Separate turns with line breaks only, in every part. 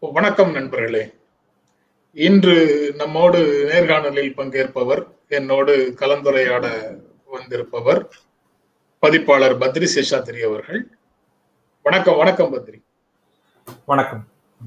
வணக்கம் நண்பர்களே இன்று நம்மோடு நேர்காணலில் பங்கேற்பவர் என்னோடு கலந்துரையாட வந்திருப்பவர் பதிப்பாளர் பத்ரி சேஷாத்திரி அவர்கள் வணக்கம் வணக்கம் பத்ரி
வணக்கம்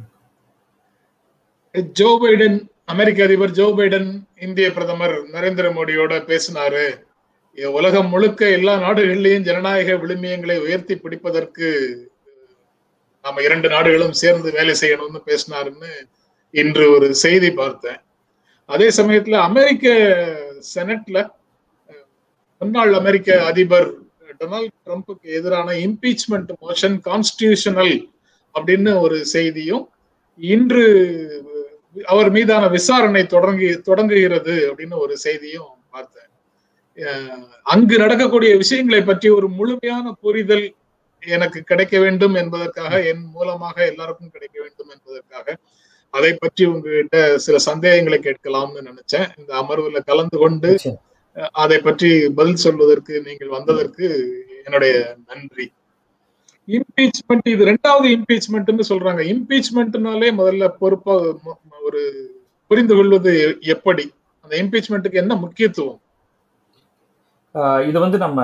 ஜோ பைடன் அமெரிக்க அதிபர் ஜோ பைடன் இந்திய பிரதமர் நரேந்திர மோடியோட பேசினாரு உலகம் முழுக்க எல்லா நாடுகளிலேயும் ஜனநாயக விழுமியங்களை உயர்த்தி பிடிப்பதற்கு நம்ம இரண்டு நாடுகளும் சேர்ந்து வேலை செய்யணும்னு பேசினாருன்னு இன்று ஒரு செய்தி பார்த்தேன் அதே சமயத்துல அமெரிக்க செனட்ல முன்னாள் அமெரிக்க அதிபர் டொனால்ட் ட்ரம்ப்புக்கு எதிரான இம்பீச்மெண்ட் மோஷன் கான்ஸ்டியூஷனல் அப்படின்னு ஒரு செய்தியும் இன்று அவர் மீதான விசாரணை தொடங்கி தொடங்குகிறது அப்படின்னு ஒரு செய்தியும் பார்த்தேன் அங்கு நடக்கக்கூடிய விஷயங்களை பற்றி ஒரு முழுமையான புரிதல் எனக்கு கிடைக்க வேண்டும் என்பதற்காக என் மூலமாக எல்லாருக்கும் கிடைக்க வேண்டும் என்பதற்காக அதை பற்றி உங்ககிட்ட சில சந்தேகங்களை கேட்கலாம்னு நினைச்சேன் இந்த அமர்வுல கலந்து கொண்டு அதை பற்றி பதில் சொல்வதற்கு நீங்கள் வந்ததற்கு என்னுடைய நன்றி இம்பீச்மெண்ட் இது ரெண்டாவது இம்பீச்மெண்ட்னு சொல்றாங்க இம்பீச்மெண்ட்னாலே முதல்ல பொறுப்பா ஒரு புரிந்து கொள்வது எப்படி அந்த இம்பீச்மெண்ட்டுக்கு என்ன முக்கியத்துவம்
இது வந்து நம்ம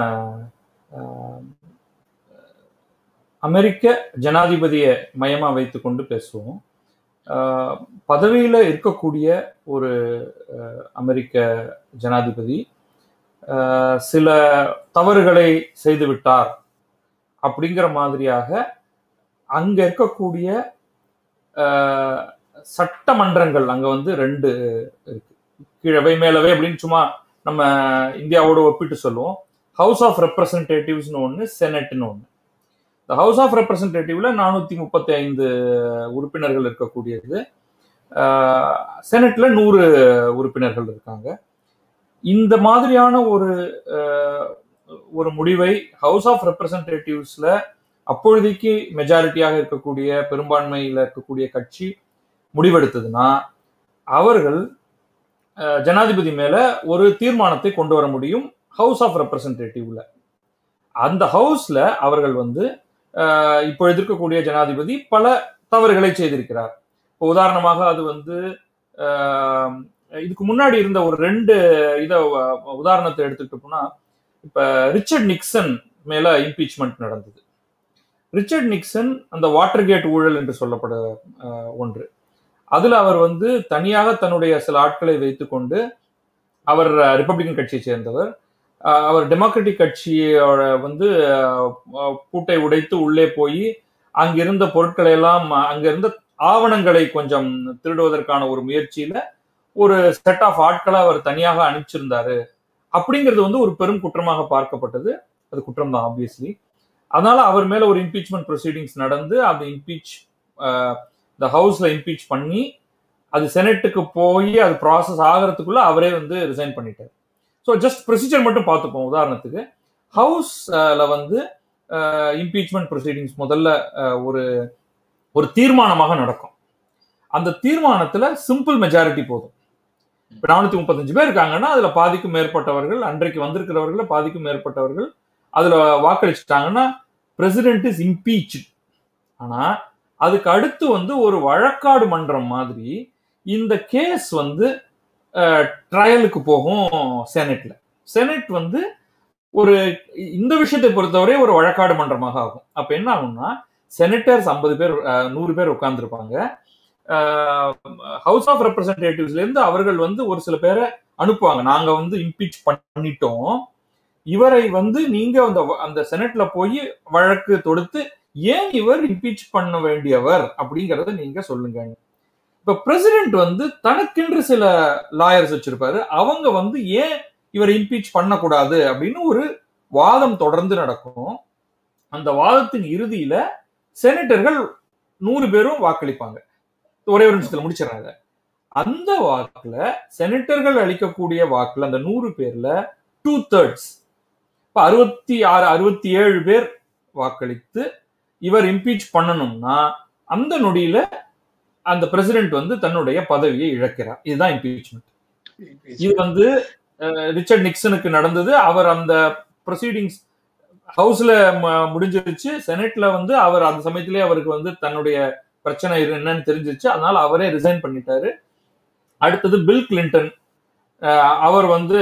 அமெரிக்க ஜனாதிபதியை மையமா வைத்துக்கொண்டு பேசுவோம் பதவியில இருக்கக்கூடிய ஒரு அமெரிக்க ஜனாதிபதி சில தவறுகளை செய்துவிட்டார் அப்படிங்கிற மாதிரியாக அங்க இருக்கக்கூடிய சட்டமன்றங்கள் அங்க வந்து ரெண்டு இருக்கு கீழவை மேலவை அப்படின்னு சும்மா நம்ம இந்தியாவோட ஒப்பிட்டு சொல்லுவோம் ஹவுஸ் ஆஃப் ரெப்ரசன்டேட்டிவ்ஸ்னு ஒன்று செனட்னு ஒன்று இந்த ஹவுஸ் ஆஃப் ரெப்ரசன்டேட்டிவ்ல நானூத்தி முப்பத்தி ஐந்து உறுப்பினர்கள் இருக்கக்கூடியது செனட்ல நூறு உறுப்பினர்கள் இருக்காங்க இந்த மாதிரியான ஒரு ஒரு முடிவை ஹவுஸ் ஆஃப் ரெப்ரசன்டேட்டிவ்ஸ்ல அப்பொழுதைக்கு மெஜாரிட்டியாக இருக்கக்கூடிய பெரும்பான்மையில் இருக்கக்கூடிய கட்சி முடிவெடுத்ததுன்னா அவர்கள் ஜனாதிபதி மேல ஒரு தீர்மானத்தை கொண்டு வர முடியும் ஹவுஸ் ஆஃப் ரெப்ரசன்டேட்டிவ்ல அந்த ஹவுஸ்ல அவர்கள் வந்து இப்பொழுது இருக்கக்கூடிய ஜனாதிபதி பல தவறுகளை செய்திருக்கிறார் இப்போ உதாரணமாக அது வந்து இதுக்கு முன்னாடி இருந்த ஒரு ரெண்டு இத உதாரணத்தை எடுத்துக்கிட்டு போனா இப்ப ரிச்சர்ட் நிக்சன் மேல இம்பீச்மெண்ட் நடந்தது ரிச்சர்ட் நிக்சன் அந்த வாட்டர் கேட் ஊழல் என்று சொல்லப்பட ஒன்று அதுல அவர் வந்து தனியாக தன்னுடைய சில ஆட்களை வைத்துக்கொண்டு அவர் ரிப்பப்ளிகன் கட்சியை சேர்ந்தவர் அவர் டெமோக்ராட்டிக் கட்சியோட வந்து பூட்டை உடைத்து உள்ளே போய் அங்கிருந்த பொருட்களை எல்லாம் அங்கிருந்த ஆவணங்களை கொஞ்சம் திருடுவதற்கான ஒரு முயற்சியில ஒரு செட் ஆஃப் ஆட்களை அவர் தனியாக அனுப்பிச்சிருந்தாரு அப்படிங்கிறது வந்து ஒரு பெரும் குற்றமாக பார்க்கப்பட்டது அது குற்றம் தான் ஆப்வியஸ்லி அதனால அவர் மேல ஒரு இம்பீச்மெண்ட் ப்ரொசீடிங்ஸ் நடந்து அந்த இம்பீச் இந்த ஹவுஸ்ல இம்பீச் பண்ணி அது செனட்டுக்கு போய் அது ப்ராசஸ் ஆகிறதுக்குள்ள அவரே வந்து ரிசைன் பண்ணிட்டார் ஸோ ஜஸ்ட் ப்ரொசீஜர் மட்டும் பார்த்துப்போம் உதாரணத்துக்கு ஹவுஸ்ல வந்து இம்பீச்மெண்ட் ப்ரொசீடிங்ஸ் முதல்ல ஒரு ஒரு தீர்மானமாக நடக்கும் அந்த தீர்மானத்துல சிம்பிள் மெஜாரிட்டி போதும் இப்போ நானூத்தி முப்பத்தஞ்சு பேர் இருக்காங்கன்னா அதுல பாதிக்கும் மேற்பட்டவர்கள் அன்றைக்கு வந்திருக்கிறவர்கள் பாதிக்கும் மேற்பட்டவர்கள் அதுல வாக்களிச்சுட்டாங்கன்னா பிரசிடென்ட் இஸ் இம்பீச் ஆனா அதுக்கு அடுத்து வந்து ஒரு வழக்காடு மன்றம் மாதிரி இந்த கேஸ் வந்து ட்ரையலுக்கு போகும் செனட்ல செனட் வந்து ஒரு இந்த விஷயத்தை பொறுத்தவரை ஒரு வழக்காடு மன்றமாக ஆகும் அப்ப என்ன ஆகும்னா செனட்டர்ஸ் ஐம்பது பேர் நூறு பேர் உட்கார்ந்துருப்பாங்க ஹவுஸ் ஆஃப் ரெப்ரசன்டேட்டிவ்ஸ்ல இருந்து அவர்கள் வந்து ஒரு சில பேரை அனுப்புவாங்க நாங்க வந்து இம்பீச் பண்ணிட்டோம் இவரை வந்து நீங்க அந்த அந்த செனட்ல போய் வழக்கு தொடுத்து ஏன் இவர் இம்பீச் பண்ண வேண்டியவர் அப்படிங்கறத நீங்க சொல்லுங்க இப்ப பிரசிடென்ட் வந்து தனக்கென்று சில லாயர்ஸ் வச்சிருப்பாரு அவங்க வந்து ஏன் இவர் இம்பீச் பண்ணக்கூடாது அப்படின்னு ஒரு வாதம் தொடர்ந்து நடக்கும் அந்த வாதத்தின் இறுதியில செனட்டர்கள் நூறு பேரும் வாக்களிப்பாங்க ஒரே ஒரு நிமிஷத்துல முடிச்சிடறாங்க அந்த வாக்குல செனட்டர்கள் அளிக்கக்கூடிய வாக்குல அந்த நூறு பேர்ல டூ தேர்ட்ஸ் இப்ப அறுபத்தி ஆறு அறுபத்தி ஏழு பேர் வாக்களித்து இவர் இம்பீச் பண்ணணும்னா அந்த நொடியில அந்த பிரசிடென்ட் வந்து தன்னுடைய பதவியை இழக்கிறார் இதுதான் இம்பீச்மெண்ட் இது வந்து ரிச்சர்ட் நிக்சனுக்கு நடந்தது அவர் அந்த ப்ரொசீடிங்ஸ் ஹவுஸ்ல முடிஞ்சிருச்சு செனட்ல வந்து அவர் அந்த சமயத்திலே அவருக்கு வந்து தன்னுடைய பிரச்சனை என்னன்னு தெரிஞ்சிச்சு அதனால அவரே ரிசைன் பண்ணிட்டாரு அடுத்தது பில் கிளின்டன் அவர் வந்து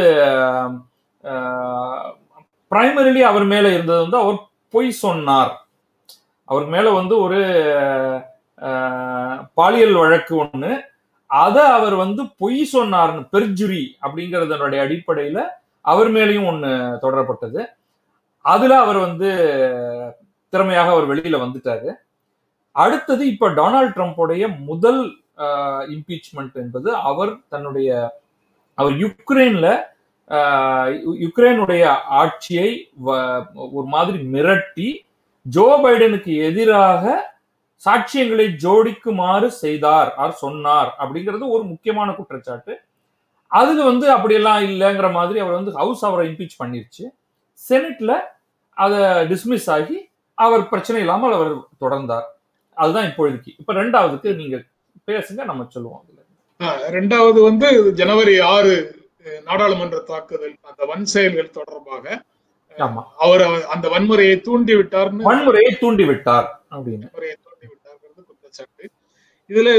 பிரைமரிலி அவர் மேல இருந்தது வந்து அவர் பொய் சொன்னார் அவர் மேல வந்து ஒரு பாலியல் வழக்கு ஒண்ணு அதை அவர் வந்து பொய் சொன்னார்னு பெர்ஜுரி அப்படிங்கறதனுடைய அடிப்படையில அவர் மேலேயும் ஒண்ணு தொடரப்பட்டது அதுல அவர் வந்து திறமையாக அவர் வெளியில வந்துட்டாரு அடுத்தது இப்ப டொனால்ட் ட்ரம்ப்புடைய முதல் இம்பீச்மெண்ட் என்பது அவர் தன்னுடைய அவர் யுக்ரைன்ல யுக்ரைனுடைய ஆட்சியை ஒரு மாதிரி மிரட்டி ஜோ பைடனுக்கு எதிராக சாட்சியங்களை ஜோடிக்குமாறு செய்தார் ஆர் சொன்னார் அப்படிங்கிறது ஒரு முக்கியமான குற்றச்சாட்டு அதுல வந்து அப்படியெல்லாம் இல்லைங்கிற மாதிரி அவர் வந்து ஹவுஸ் அவரை இம்பீச் பண்ணிருச்சு செனட்ல அதை டிஸ்மிஸ் ஆகி அவர் பிரச்சனை இல்லாமல் அவர் தொடர்ந்தார் அதுதான் இப்பொழுதுக்கு இப்ப ரெண்டாவதுக்கு நீங்க பேசுங்க நம்ம சொல்லுவோம் அதுல
ரெண்டாவது வந்து ஜனவரி ஆறு நாடாளுமன்ற தாக்குதல் அந்த வன் செயல்கள் தொடர்பாக அவர் அந்த வன்முறையை தூண்டி விட்டார்னு
வன்முறையை தூண்டி விட்டார் அப்படின்னு
வன்முறையை தூண்டி விட்டார்ங்கிறது குற்றச்சாட்டு இதுல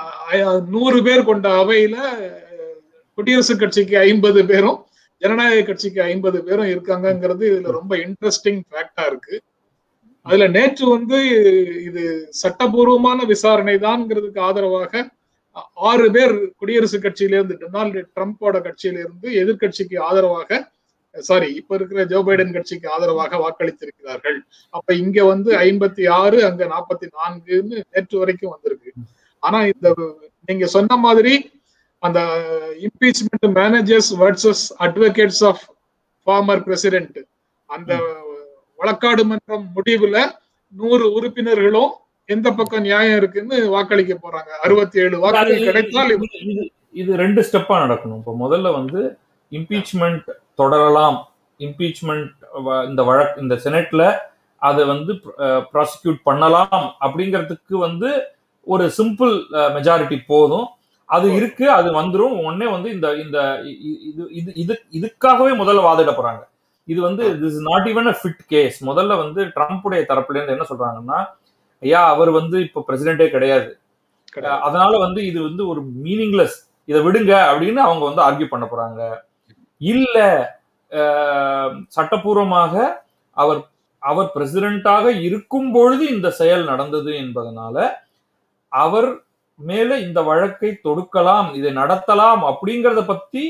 நூறு பேர் கொண்ட அவையில குடியரசுக் கட்சிக்கு ஐம்பது பேரும் ஜனநாயக கட்சிக்கு ஐம்பது பேரும் இருக்காங்கிறது இதுல ரொம்ப இன்ட்ரெஸ்டிங் ஃபேக்டா இருக்கு அதுல நேற்று வந்து இது சட்டபூர்வமான விசாரணை தான்ங்கிறதுக்கு ஆதரவாக ஆறு பேர் குடியரசுக் கட்சியிலிருந்து டொனால்டு ட்ரம்ப்போட கட்சியிலிருந்து எதிர்கட்சிக்கு ஆதரவாக சாரி இப்ப இருக்கிற ஜோ பைடன் கட்சிக்கு ஆதரவாக வாக்களித்திருக்கிறார்கள் அப்ப இங்க வந்து ஐம்பத்தி ஆறு அங்க நாற்பத்தி நான்குன்னு நேற்று வரைக்கும் வந்திருக்கு ஆனா இந்த நீங்க சொன்ன மாதிரி அந்த impeachment managers versus advocates of former president அந்த வழக்காடு மன்றம் முடிவுல நூறு உறுப்பினர்களும் எந்த பக்கம் நியாயம் இருக்குன்னு வாக்களிக்க போறாங்க அறுபத்தி ஏழு வாக்குகள் கிடைத்தால்
இது ரெண்டு ஸ்டெப்பா நடக்கணும் இப்போ முதல்ல வந்து இம்பீச்மெண்ட் தொடரலாம் இம்பீச்மெண்ட் இந்த வழக்கு இந்த செனட்ல அதை வந்து ப்ராசிக்யூட் பண்ணலாம் அப்படிங்கிறதுக்கு வந்து ஒரு சிம்பிள் மெஜாரிட்டி போதும் அது இருக்கு அது வந்துடும் உடனே வந்து இந்த இந்த இது இது இது இதுக்காகவே முதல்ல வாதிட போறாங்க இது வந்து this not even a fit case முதல்ல வந்து ட்ரம்ப்புடைய தரப்புல இருந்து என்ன சொல்றாங்கன்னா ஐயா அவர் வந்து இப்போ பிரசிடென்டே கிடையாது அதனால வந்து இது வந்து ஒரு மீனிங்லெஸ் இதை விடுங்க அப்படின்னு அவங்க வந்து ஆர்கியூ பண்ண போறாங்க இல்ல சட்டப்பூர்வமாக அவர் அவர் பிரசிடென்டாக இருக்கும் பொழுது இந்த செயல் நடந்தது என்பதனால அவர் மேல இந்த வழக்கை தொடுக்கலாம் இதை நடத்தலாம் அப்படிங்கறத பத்தி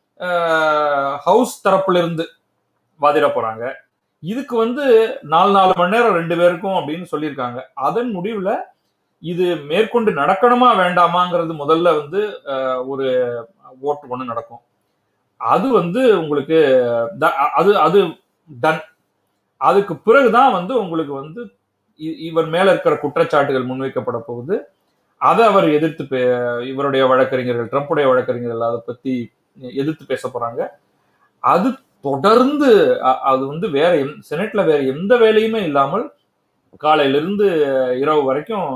ஹவுஸ் தரப்புல இருந்து வாதிட போறாங்க இதுக்கு வந்து நாலு நாலு மணி நேரம் ரெண்டு பேருக்கும் அப்படின்னு சொல்லியிருக்காங்க அதன் முடிவுல இது மேற்கொண்டு நடக்கணுமா வேண்டாமாங்கிறது முதல்ல வந்து ஒரு ஓட்டு ஒன்று நடக்கும் அது வந்து உங்களுக்கு அது அது டன் அதுக்கு பிறகுதான் வந்து உங்களுக்கு வந்து இவர் மேல இருக்கிற குற்றச்சாட்டுகள் முன்வைக்கப்பட போகுது அதை அவர் எதிர்த்து இவருடைய வழக்கறிஞர்கள் ட்ரம்ப்புடைய வழக்கறிஞர்கள் அதை பத்தி எதிர்த்து பேச போறாங்க அது தொடர்ந்து அது வந்து வேற செனட்ல வேற எந்த வேலையுமே இல்லாமல் காலையிலிருந்து இரவு வரைக்கும்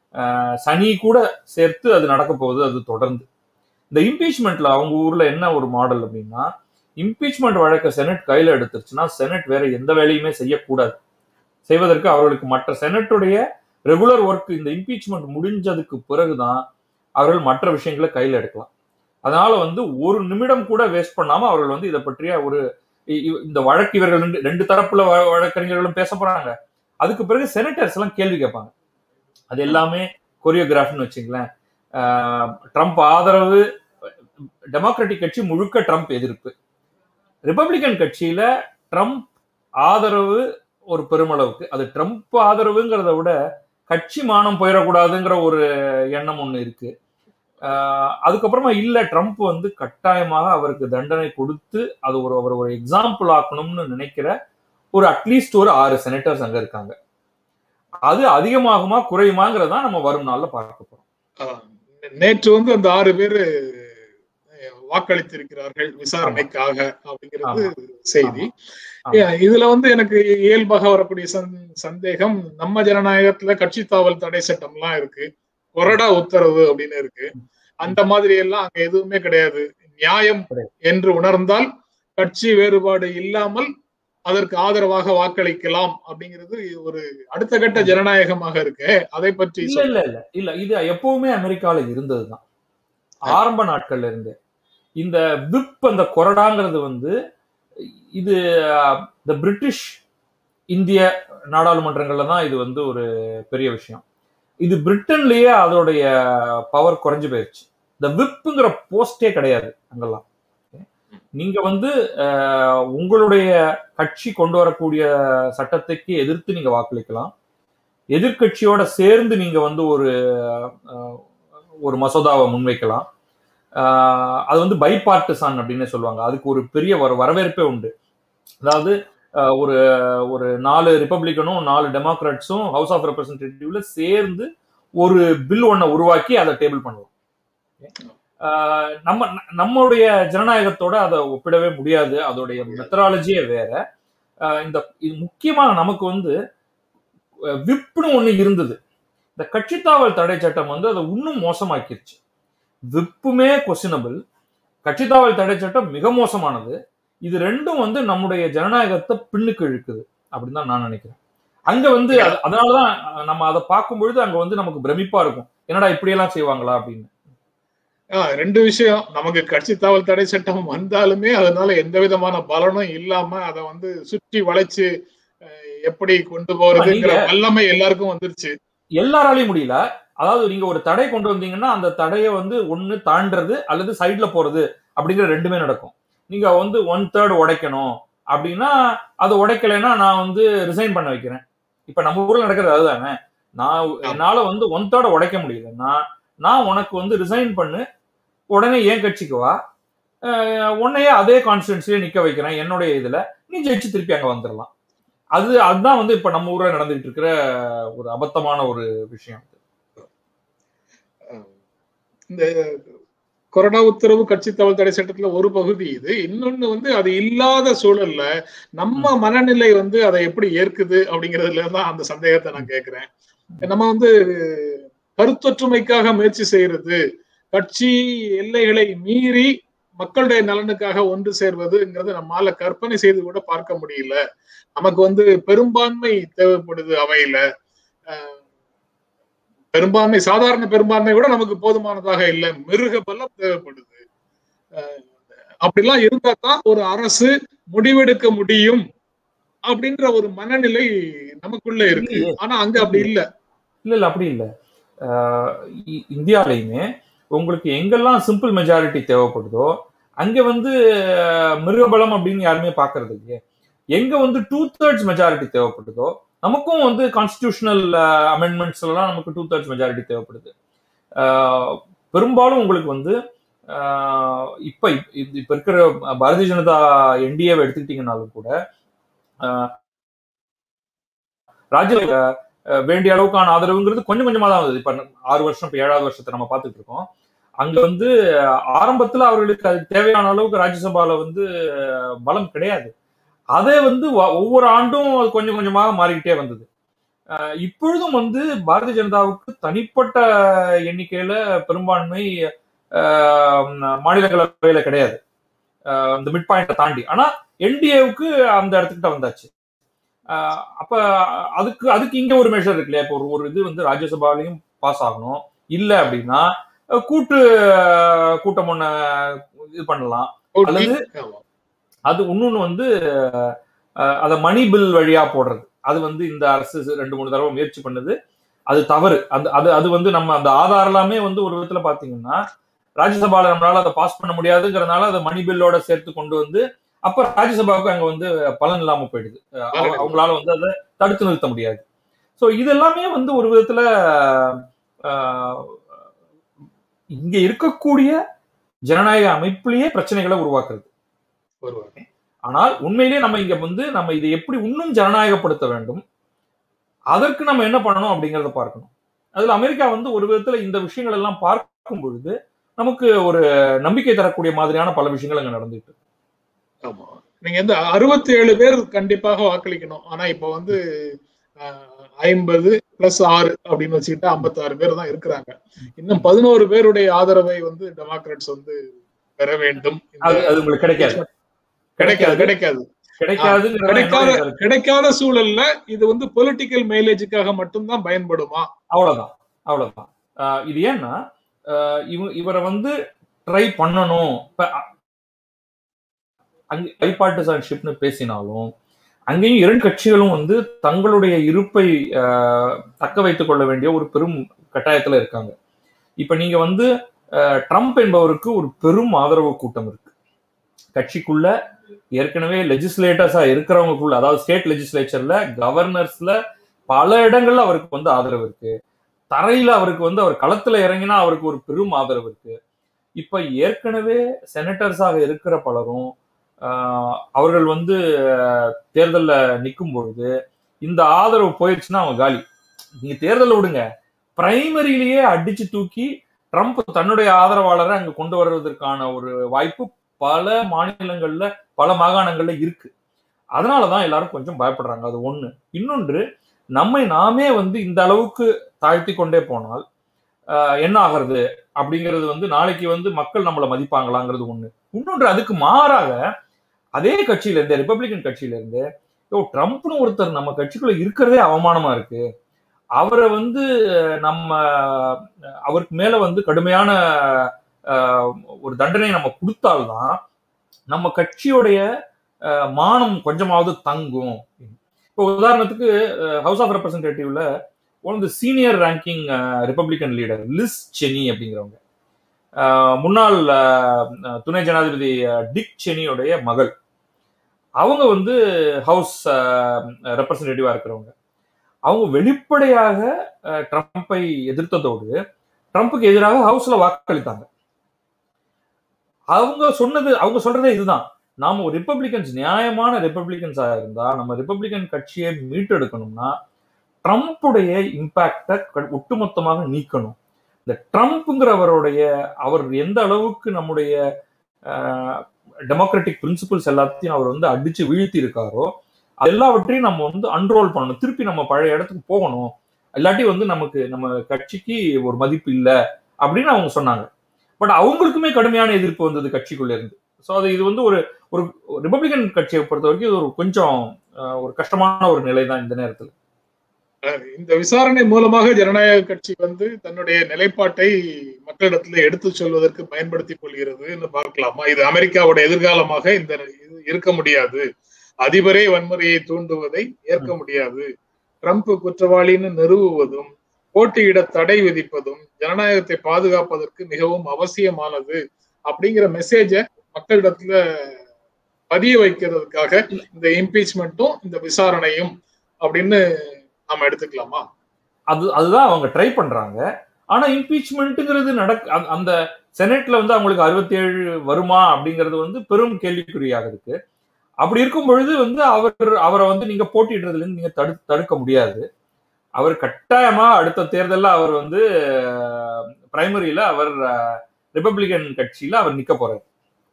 சனி கூட சேர்த்து அது நடக்க போகுது அது தொடர்ந்து இந்த இம்பீச்மெண்ட்ல அவங்க ஊர்ல என்ன ஒரு மாடல் அப்படின்னா இம்பீச்மெண்ட் வழக்க செனட் கையில எடுத்துருச்சுன்னா செனட் வேற எந்த வேலையுமே செய்யக்கூடாது செய்வதற்கு அவர்களுக்கு மற்ற செனட்டுடைய ரெகுலர் ஒர்க் இந்த இம்பீச்மெண்ட் முடிஞ்சதுக்கு பிறகுதான் அவர்கள் மற்ற விஷயங்களை கையில எடுக்கலாம் அதனால வந்து ஒரு நிமிடம் கூட வேஸ்ட் பண்ணாம அவர்கள் வந்து இதை பற்றிய ஒரு இந்த வழக்கு இவர்கள் ரெண்டு ரெண்டு தரப்புல வழக்கறிஞர்களும் பேச போறாங்க அதுக்கு பிறகு செனட்டர்ஸ் எல்லாம் கேள்வி கேட்பாங்க அது எல்லாமே கொரியோகிராஃப்னு வச்சுங்களேன் ட்ரம்ப் ஆதரவு டெமோக்ராட்டிக் கட்சி முழுக்க ட்ரம்ப் எதிர்ப்பு ரிப்பப்ளிகன் கட்சியில ட்ரம்ப் ஆதரவு ஒரு பெருமளவுக்கு அது ட்ரம்ப் ஆதரவுங்கிறத விட கட்சி மானம் போயிடக்கூடாதுங்கிற ஒரு எண்ணம் ஒன்று இருக்கு அதுக்கப்புறமா இல்ல ட்ரம்ப் வந்து கட்டாயமாக அவருக்கு தண்டனை கொடுத்து அது ஒரு அவர் ஒரு எக்ஸாம்பிள் ஆக்கணும்னு நினைக்கிற ஒரு அட்லீஸ்ட் ஒரு ஆறு செனட்டர்ஸ் அங்க இருக்காங்க அது அதிகமாகுமா குறையுமாங்கிறதா நம்ம வரும் நாள்ல பார்க்க போறோம்
நேற்று வந்து அந்த ஆறு பேரு வாக்களித்திருக்கிறார்கள் விசாரணைக்காக அப்படிங்கிறது செய்தி இதுல வந்து எனக்கு இயல்பாக வரக்கூடிய சந்தேகம் நம்ம ஜனநாயகத்துல கட்சி தாவல் தடை சட்டம் எல்லாம் இருக்கு கொறடா உத்தரவு அப்படின்னு இருக்கு அந்த மாதிரி எல்லாம் அங்க எதுவுமே கிடையாது நியாயம் என்று உணர்ந்தால் கட்சி வேறுபாடு இல்லாமல் அதற்கு ஆதரவாக வாக்களிக்கலாம் அப்படிங்கிறது ஒரு அடுத்த கட்ட ஜனநாயகமாக இருக்கு அதை பற்றி
இல்ல
சொல்லுங்க.
இல்ல இல்ல இல்ல இது எப்பவுமே அமெரிக்கால இருந்ததுதான் ஆரம்ப நாட்கள்ல இருந்து இந்த விப் அந்த கொறடாங்கிறது வந்து இது இந்த பிரிட்டிஷ் இந்திய நாடாளுமன்றங்கள்ல தான் இது வந்து ஒரு பெரிய விஷயம் இது பிரிட்டன்லயே அதோடைய பவர் குறைஞ்சு போயிருச்சு இந்த விப்புங்கிற போஸ்டே கிடையாது அங்கெல்லாம் நீங்க வந்து அஹ், உங்களுடைய கட்சி கொண்டு வரக்கூடிய சட்டத்துக்கு எதிர்த்து நீங்க வாக்களிக்கலாம் எதிர்க்கட்சியோட சேர்ந்து நீங்க வந்து ஒரு அஹ், ஒரு மசோதாவை முன்வைக்கலாம் அஹ், அது வந்து பைபார்ட்டிசான் அப்படின்னு சொல்லுவாங்க அதுக்கு ஒரு பெரிய வர வரவேற்பே உண்டு அதாவது அஹ், ஒரு ஒரு நாலு ரிப்பப்ளிக்கனும் நாலு டெமோக்ராட்ஸும் ஹவுஸ் ஆஃப் ரெப்ரசன்டேட்டிவ்ல சேர்ந்து ஒரு பில் ஒன்றை உருவாக்கி அதை டேபிள் பண்ணலாம் அஹ், நம்ம நம்மளுடைய ஜனநாயகத்தோட அதை ஒப்பிடவே முடியாது அதோடைய மெத்தடாலஜியே வேற அஹ், இந்த இது முக்கியமா நமக்கு வந்து விப்னு ஒண்ணு இருந்தது இந்த கட்சித்தாவல் தடை சட்டம் வந்து அதை இன்னும் மோசமாக்கிருச்சு விப்புமே கொஸ்டினபிள் கட்சித்தாவல் தடை சட்டம் மிக மோசமானது இது ரெண்டும் வந்து நம்முடைய ஜனநாயகத்தை பின்னுக்கு இழுக்குது அப்படின்னு தான் நான் நினைக்கிறேன் அங்க வந்து அது- அதனாலதான் நம்ம அதை பார்க்கும் பொழுது அங்க வந்து நமக்கு பிரமிப்பா இருக்கும் என்னடா இப்படியெல்லாம் செய்வாங்களா அப்படின்னு
ஆ, ரெண்டு விஷயம் நமக்கு கட்சி தாவல் தடை சட்டம் வந்தாலுமே அதனால எந்த விதமான பலனும் இல்லாம அதை வந்து சுற்றி வளைச்சு அஹ், எப்படி கொண்டு போறதுங்கிற
நீங்க-
வல்லமை எல்லாருக்கும் வந்துருச்சு
எல்லாராலையும் முடியல அதாவது நீங்க ஒரு தடை கொண்டு வந்தீங்கன்னா அந்த தடையை வந்து ஒண்ணு தாண்டறது அல்லது சைடுல போறது அப்படிங்கிற ரெண்டுமே நடக்கும் நீங்க வந்து ஒன் தேர்ட் உடைக்கணும் அப்படின்னா அதை உடைக்கலைன்னா நான் வந்து ரிசைன் பண்ண வைக்கிறேன் இப்ப நம்ம ஊர்ல நடக்கிறது அதுதானே நான் என்னால வந்து ஒன் தேர்ட் உடைக்க முடியல நான் நான் உனக்கு வந்து ரிசைன் பண்ணு உடனே ஏன் கட்சிக்கு வா அஹ் உன்னையே அதே கான்ஸ்டன்சிலே நிக்க வைக்கிறேன் என்னுடைய இதுல நீ ஜெயிச்சு திருப்பி அங்க வந்துடலாம் அது அதுதான் வந்து இப்ப நம்ம ஊர்ல நடந்துகிட்டு இருக்கிற ஒரு அபத்தமான ஒரு விஷயம்
இந்த கொரோனா உத்தரவு கட்சி தவல் தடை சட்டத்துல ஒரு பகுதி இது இன்னொன்னு வந்து அது இல்லாத சூழல்ல நம்ம மனநிலை வந்து அதை எப்படி ஏற்குது அப்படிங்கறதுல தான் அந்த சந்தேகத்தை நான் கேட்கிறேன் நம்ம வந்து கருத்தொற்றுமைக்காக முயற்சி செய்யறது கட்சி எல்லைகளை மீறி மக்களுடைய நலனுக்காக ஒன்று சேர்வதுங்கிறது நம்மால கற்பனை செய்து கூட பார்க்க முடியல நமக்கு வந்து பெரும்பான்மை தேவைப்படுது அவையில அஹ் பெரும்பான்மை சாதாரண பெரும்பான்மை கூட நமக்கு போதுமானதாக இல்லை மிருக பலம் தேவைப்படுது அஹ் அப்படிலாம் இருந்தா தான் ஒரு அரசு முடிவெடுக்க முடியும் அப்படின்ற ஒரு மனநிலை நமக்குள்ள இருக்கு
இல்லையே.
ஆனா அங்க அப்படி இல்ல
இல்ல இல்ல அப்படி இல்ல ஆஹ் இ- இந்தியாலயுமே உங்களுக்கு எங்கெல்லாம் சிம்பிள் மெஜாரிட்டி தேவைப்படுதோ அங்க வந்து ஆஹ், மிருகபலம் அப்படின்னு யாருமே பாக்குறது இல்லையே எங்க வந்து டூ தேர்ட்ஸ் மெஜாரிட்டி தேவைப்படுதோ நமக்கும் வந்து கான்ஸ்டிடியூஷனல் அமெண்ட்மெண்ட்ஸ் எல்லாம் நமக்கு டூ தேர்ட்ஸ் மெஜாரிட்டி தேவைப்படுது ஆஹ், பெரும்பாலும் உங்களுக்கு வந்து ஆஹ், இப்ப இப்ப இப்ப இருக்கிற பாரதிய ஜனதா என்டிஏவை எடுத்துக்கிட்டீங்கன்னாலும் கூட ஆஹ், ராஜ்ய அஹ் வேண்டிய அளவுக்கான ஆதரவுங்கிறது கொஞ்சம் கொஞ்சமா தான் வந்தது இப்ப ஆறு வருஷம் இப்ப ஏழாவது வருஷத்தை நம்ம பார்த்துட்டு இருக்கோம் அங்க வந்து அஹ், ஆரம்பத்துல அவர்களுக்கு அது தேவையான அளவுக்கு ராஜ்யசபால வந்து அஹ், பலம் கிடையாது அதே வந்து வ- ஒவ்வொரு ஆண்டும் அது கொஞ்சம் கொஞ்சமாக மாறிக்கிட்டே வந்தது அஹ், இப்பொழுதும் வந்து பாரதிய ஜனதாவுக்கு தனிப்பட்ட எண்ணிக்கையில பெரும்பான்மை அஹ், மாநிலங்களவையில கிடையாது அஹ், இந்த மிட் பாயிண்ட தாண்டி ஆனா என்டிஏவுக்கு அந்த இடத்துக்கிட்ட வந்தாச்சு ஆஹ் அப்ப அதுக்கு அதுக்கு இங்க ஒரு மெஷர் இருக்கு இல்லையா இப்போ ஒரு ஒரு இது வந்து ராஜ்யசபாலையும் பாஸ் ஆகணும் இல்ல அப்படின்னா அஹ் கூட்டு அஹ் கூட்டம் ஒண்ண இது பண்ணலாம் அல்லது
ஆமா.
அது இன்னொன்னு வந்து அஹ், அத மணி பில் வழியா போடுறது அது வந்து இந்த அரசு ரெண்டு மூணு தடவை முயற்சி பண்ணுது அது தவறு அந்த அது அது வந்து நம்ம அந்த ஆதார் எல்லாமே வந்து ஒரு விதத்துல பாத்தீங்கன்னா ராஜ்யசபால நம்மளால அதை பாஸ் பண்ண முடியாதுங்கிறதுனால அதை மணி பில்லோட சேர்த்து கொண்டு வந்து அப்ப ராஜ்யசபாவுக்கு அங்க வந்து பலன் இல்லாம போயிடுது அஹ் அவங்க- அவங்களால வந்து அதை தடுத்து நிறுத்த முடியாது சோ இதெல்லாமே வந்து ஒரு விதத்துல ஆஹ், இங்க இருக்கக்கூடிய ஜனநாயக அமைப்பிலேயே பிரச்சனைகளை உருவாக்குறது
வருவாங்க
ஆனால் உண்மையிலேயே நம்ம இங்க வந்து நம்ம இதை எப்படி இன்னும் ஜனநாயகப்படுத்த வேண்டும் அதற்கு நம்ம என்ன பண்ணணும் அப்படிங்கறத பார்க்கணும் அதுல அமெரிக்கா வந்து ஒரு விதத்துல இந்த விஷயங்கள் எல்லாம் பார்க்கும் பொழுது நமக்கு ஒரு நம்பிக்கை தரக்கூடிய மாதிரியான பல விஷயங்கள் அங்க நடந்துட்டு இருக்கு.
ஆமா நீங்க வந்து அறுபத்தி ஏழு பேர் கண்டிப்பாக வாக்களிக்கணும் ஆனா இப்ப வந்து ஐம்பது பிளஸ் ஆறு அப்படின்னு வச்சுக்கிட்டா ஐம்பத்தாறு பேர் தான் இருக்கிறாங்க இன்னும் பதினோரு பேருடைய ஆதரவை வந்து டெமோக்ராட்ஸ் வந்து பெற வேண்டும் இந்த-
அது அது உங்களுக்கு கிடைக்காது
கிடைக்காது கிடைக்காது
கிடைக்காதுங்கிறது
கிடைக்காத
என்னுடைய கருத்து.
கிடைக்காத சூழல்ல இது வந்து பொலிட்டிக்கல் மைலேஜுக்காக மட்டும்தான் பயன்படுமா
அவ்வளவுதான் அவ்வளவுதான் ஆஹ் இது ஏன்னா ஆஹ் இவ இவரை வந்து ட்ரை பண்ணணும் இப்ப அ- அங்க பைபார்ட்டிசன்ஷிப்னு பேசினாலும் அங்கேயும் இரண்டு கட்சிகளும் வந்து தங்களுடைய இருப்பை ஆஹ், தக்க வைத்துக் கொள்ள வேண்டிய ஒரு பெரும் கட்டாயத்துல இருக்காங்க இப்ப நீங்க வந்து ஆஹ், ட்ரம்ப் என்பவருக்கு ஒரு பெரும் ஆதரவு கூட்டம் இருக்கு கட்சிக்குள்ள ஏற்கனவே லெஜிஸ்லேட்டர்ஸா இருக்கிறவங்களுக்குள்ள அதாவது ஸ்டேட் லெஜிஸ்லேச்சர்ல கவர்னர்ஸ்ல பல இடங்கள்ல அவருக்கு வந்து ஆதரவு இருக்கு தரையில அவருக்கு வந்து அவர் களத்துல இறங்கினா அவருக்கு ஒரு பெரும் ஆதரவு இருக்கு இப்ப ஏற்கனவே செனட்டர்ஸாக இருக்கிற பலரும் ஆஹ், அவர்கள் வந்து ஆஹ், தேர்தல்ல நிற்கும் பொழுது இந்த ஆதரவு போயிடுச்சுன்னா அவங்க காலி நீங்க தேர்தல் விடுங்க பிரைமரியிலேயே அடிச்சு தூக்கி ட்ரம்ப் தன்னுடைய ஆதரவாளரை அங்க கொண்டு வருவதற்கான ஒரு வாய்ப்பு பல மாநிலங்கள்ல பல மாகாணங்கள்ல இருக்கு அதனாலதான் எல்லாரும் கொஞ்சம் பயப்படுறாங்க அது ஒண்ணு இன்னொன்று நம்மை நாமே வந்து இந்த அளவுக்கு தாழ்த்தி கொண்டே போனால் ஆஹ், என்ன ஆகிறது அப்படிங்கிறது வந்து நாளைக்கு வந்து மக்கள் நம்மளை மதிப்பாங்களாங்கிறது ஒண்ணு இன்னொன்று அதுக்கு மாறாக அதே கட்சியில இருந்து ரிப்பப்ளிகன் கட்சியில இருந்து யோ ட்ரம்ப்னு ஒருத்தர் நம்ம கட்சிக்குள்ள இருக்கிறதே அவமானமா இருக்கு அவரை வந்து நம்ம அவருக்கு மேல வந்து கடுமையான ஆஹ், ஒரு தண்டனை நம்ம கொடுத்தால்தான் நம்ம கட்சியுடைய ஆஹ், மானம் கொஞ்சமாவது தங்கும் இப்போ உதாரணத்துக்கு ஹவுஸ் ஆஃப் ரெப்ரசன்டேட்டிவ்ல one of the senior ranking Republican leader Liz Cheney அப்படிங்கிறவங்க ஆஹ், முன்னாள் ஆஹ், துணை ஜனாதிபதி ஆஹ், டிக் செனியோடைய மகள் அவங்க வந்து ஹவுஸ் ரெப்ரசன்டேட்டிவா இருக்கிறவங்க அவங்க வெளிப்படையாக ஆஹ், ட்ரம்ப்பை எதிர்த்ததோடு ட்ரம்ப்புக்கு எதிராக ஹவுஸ்ல வாக்களித்தாங்க அவங்க சொன்னது அவங்க சொல்றதே இதுதான் நாம ஒரு ரிப்பப்ளிகன்ஸ் நியாயமான ரிப்பப்ளிகன்ஸா இருந்தா நம்ம ரிப்பப்ளிகன் கட்சியை மீட்டெடுக்கணும்னா ட்ரம்ப்புடைய இம்பாக்டை ஒட்டுமொத்தமாக நீக்கணும் இந்த ட்ரம்ப்ங்கிறவருடைய அவர் எந்த அளவுக்கு நம்முடைய டெமோக்ராட்டிக் பிரின்சிபல்ஸ் எல்லாத்தையும் அவர் வந்து அடிச்சு வீழ்த்தி இருக்காரோ அது எல்லாவற்றையும் நம்ம வந்து அன்ரோல் பண்ணணும் திருப்பி நம்ம பழைய இடத்துக்கு போகணும் இல்லாட்டி வந்து நமக்கு நம்ம கட்சிக்கு ஒரு மதிப்பு இல்லை அப்படின்னு அவங்க சொன்னாங்க பட் அவங்களுக்குமே கடுமையான எதிர்ப்பு வந்தது கட்சிக்குள்ள இருந்து ஸோ அது இது வந்து ஒரு ஒரு ரிப்பப்ளிகன் கட்சியை பொறுத்த வரைக்கும் இது ஒரு கொஞ்சம் அஹ், ஒரு கஷ்டமான ஒரு நிலை தான் இந்த நேரத்தில்
இந்த விசாரணை மூலமாக ஜனநாயக கட்சி வந்து தன்னுடைய நிலைப்பாட்டை மக்களிடத்துல எடுத்து சொல்வதற்கு பயன்படுத்திக் கொள்கிறதுன்னு பார்க்கலாமா இது அமெரிக்காவோட எதிர்காலமாக இந்த இது இருக்க முடியாது அதிபரே வன்முறையை தூண்டுவதை ஏற்க முடியாது ட்ரம்ப் குற்றவாளின்னு நிறுவுவதும் போட்டியிட தடை விதிப்பதும் ஜனநாயகத்தை பாதுகாப்பதற்கு மிகவும் அவசியமானது அப்படிங்கிற மெசேஜை மக்களிடத்துல பதிய வைக்கிறதுக்காக இந்த இம்பீச்மெண்ட்டும் இந்த விசாரணையும் அப்படின்னு நாம எடுத்துக்கலாமா
அது அதுதான் அவங்க ட்ரை பண்றாங்க ஆனா இம்பீச்மெண்ட்டுங்கிறது நடக் அந்த- அந்த செனட்ல வந்து அவங்களுக்கு அறுபத்தி ஏழு வருமா அப்படிங்கிறது வந்து பெரும் கேள்விக்குறியாக இருக்கு அப்படி இருக்கும் பொழுது வந்து அவர் அவரை வந்து நீங்க போட்டியிடுறதுல இருந்து நீங்க தடு தடுக்க முடியாது அவர் கட்டாயமா அடுத்த தேர்தல்ல அவர் வந்து பிரைமரியில அவர் ரிப்பப்ளிகன் கட்சியில அவர் நிக்க போறாரு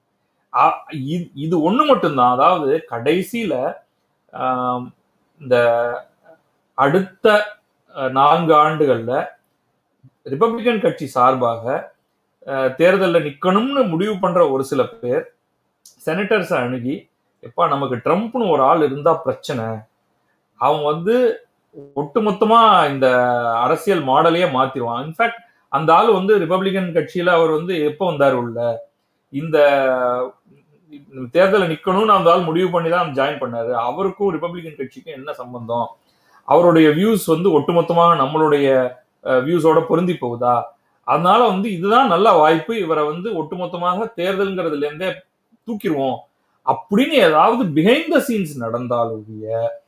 ஆ- இது- இது ஒண்ணு மட்டும்தான் அதாவது கடைசியில ஆம், இந்த அடுத்த அஹ், நான்கு ஆண்டுகள்ல ரிப்பப்ளிகன் கட்சி சார்பாக அஹ், தேர்தல்ல நிக்கணும்னு முடிவு பண்ற ஒரு சில பேர் செனட்டர்ஸ் அணுகி எப்பா நமக்கு ட்ரம்ப்னு ஒரு ஆள் இருந்தா பிரச்சனை அவங்க வந்து ஒட்டுமொத்தமா இந்த அரசியல் மாடலையே மாத்திருவான் இன்ஃபேக்ட் அந்த ஆள் வந்து ரிப்பப்ளிகன் கட்சியில அவர் வந்து எப்போ வந்தார் உள்ள இந்த தேர்தலில் நிக்கணும்னு அந்த ஆள் முடிவு பண்ணி தான் ஜாயின் பண்ணாரு அவருக்கும் ரிப்பப்ளிகன் கட்சிக்கும் என்ன சம்பந்தம் அவருடைய வியூஸ் வந்து ஒட்டுமொத்தமாக நம்மளுடைய வியூஸோட பொருந்தி போகுதா அதனால வந்து இதுதான் நல்ல வாய்ப்பு இவரை வந்து ஒட்டுமொத்தமாக தேர்தல்ங்கிறதுல இருந்தே தூக்கிடுவோம் அப்படின்னு ஏதாவது பிஹைண்ட் த சீன்ஸ் நடந்தாலுடைய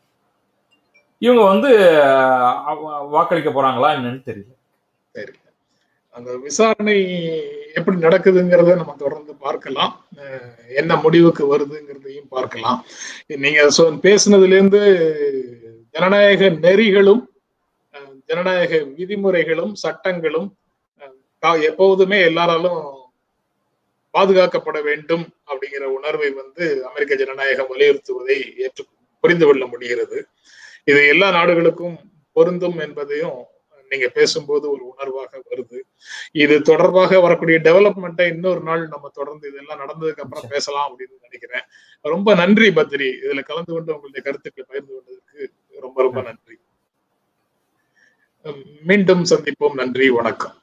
இவங்க வந்து அஹ், வாக்களிக்க போறாங்களா என்னன்னு தெரியல
சரி அந்த விசாரணை எப்படி நடக்குதுங்கிறத நம்ம தொடர்ந்து பார்க்கலாம் அஹ் என்ன முடிவுக்கு வருதுங்கிறதையும் பார்க்கலாம் நீங்க சொ- பேசுனதுல இருந்து ஜனநாயக நெறிகளும் அஹ் ஜனநாயக விதிமுறைகளும் சட்டங்களும் அஹ் கா- எப்போதுமே எல்லாராலும் பாதுகாக்கப்பட வேண்டும் அப்படிங்கிற உணர்வை வந்து அமெரிக்க ஜனநாயகம் வலியுறுத்துவதை ஏற்று புரிந்து கொள்ள முடிகிறது இது எல்லா நாடுகளுக்கும் பொருந்தும் என்பதையும் நீங்க பேசும்போது ஒரு உணர்வாக வருது இது தொடர்பாக வரக்கூடிய டெவலப்மெண்ட்டை இன்னொரு நாள் நம்ம தொடர்ந்து இதெல்லாம் நடந்ததுக்கு அப்புறம் பேசலாம் அப்படின்னு நினைக்கிறேன் ரொம்ப நன்றி பத்ரி இதுல கலந்து கொண்டு உங்களுடைய கருத்துக்களை பகிர்ந்து கொண்டதுக்கு ரொம்ப ரொம்ப நன்றி மீண்டும் சந்திப்போம் நன்றி வணக்கம்